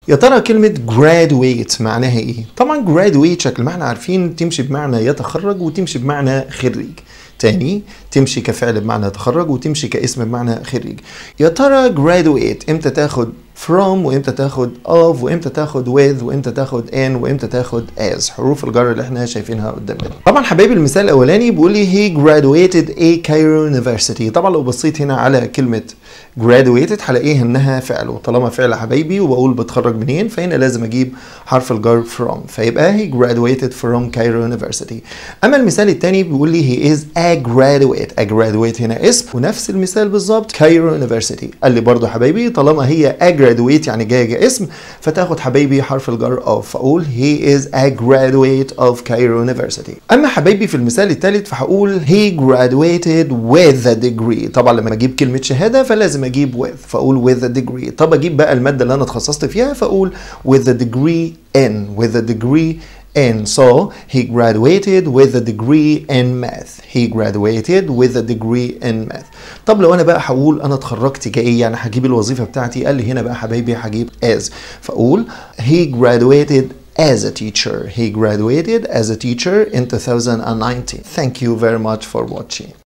يا ترى كلمة graduate معناها ايه؟ طبعا graduate شكل ما احنا عارفين تمشي بمعنى يتخرج وتمشي بمعنى خريج تاني تمشي كفعل بمعنى يتخرج وتمشي كاسم بمعنى خريج يا ترى graduate امتى تاخد from وامتى تاخد of وامتى تاخد with وامتى تاخد in وامتى تاخد as حروف الجر اللي احنا شايفينها قدامنا طبعا حبايبي المثال الاولاني بيقول لي he graduated a Cairo University طبعا لو بصيت هنا على كلمه graduated هلاقيها انها فعل وطالما فعل حبايبي وبقول بتخرج منين فهنا لازم اجيب حرف الجر from فيبقى he graduated from Cairo University اما المثال الثاني بيقول لي he is a graduate a graduate هنا اسم ونفس المثال بالظبط Cairo University قال لي برضو حبايبي طالما هي a graduate يعني جايه اسم فتاخد حبايبي حرف الجر of فاقول he is a graduate of Cairo University اما حبايبي في المثال الثالث فهقول he graduated with a degree طبعا لما اجيب كلمه شهاده فلازم اجيب with فاقول with a degree طب اجيب بقى الماده اللي انا اتخصصت فيها فاقول with a degree in with a degree in so he graduated with a degree in math he graduated with a degree in math طب لو انا بقى هقول انا اتخرجت كايه يعني هجيب الوظيفه بتاعتي قال لي هنا بقى حبايبي هجيب as فاقول he graduated as a teacher he graduated as a teacher in 2019 thank you very much for watching